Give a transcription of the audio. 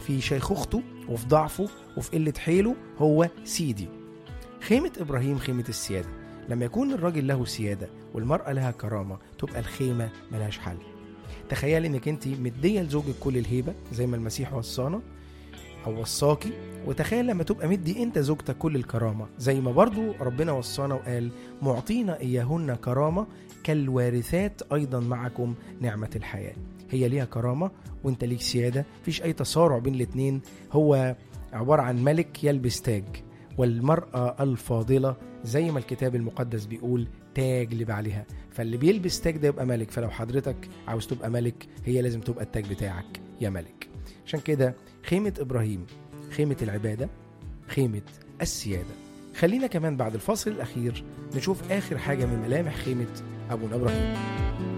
في شيخوخته وفي ضعفه وفي قلة حيله هو سيدي خيمة إبراهيم خيمة السيادة لما يكون الراجل له سيادة والمرأة لها كرامة تبقى الخيمة ملهاش حل تخيل انك انت مدية لزوجك كل الهيبة زي ما المسيح وصانا او وصاكي وتخيل لما تبقى مدي انت زوجتك كل الكرامة زي ما برضو ربنا وصانا وقال معطينا اياهن كرامة كالوارثات ايضا معكم نعمة الحياة هي ليها كرامة وانت ليك سيادة مفيش اي تصارع بين الاتنين هو عبارة عن ملك يلبس تاج والمرأة الفاضلة زي ما الكتاب المقدس بيقول تاج لبعلها فاللي بيلبس تاج ده يبقى ملك فلو حضرتك عاوز تبقى ملك هي لازم تبقى التاج بتاعك يا ملك عشان كده خيمة إبراهيم خيمة العبادة خيمة السيادة خلينا كمان بعد الفصل الأخير نشوف آخر حاجة من ملامح خيمة أبونا إبراهيم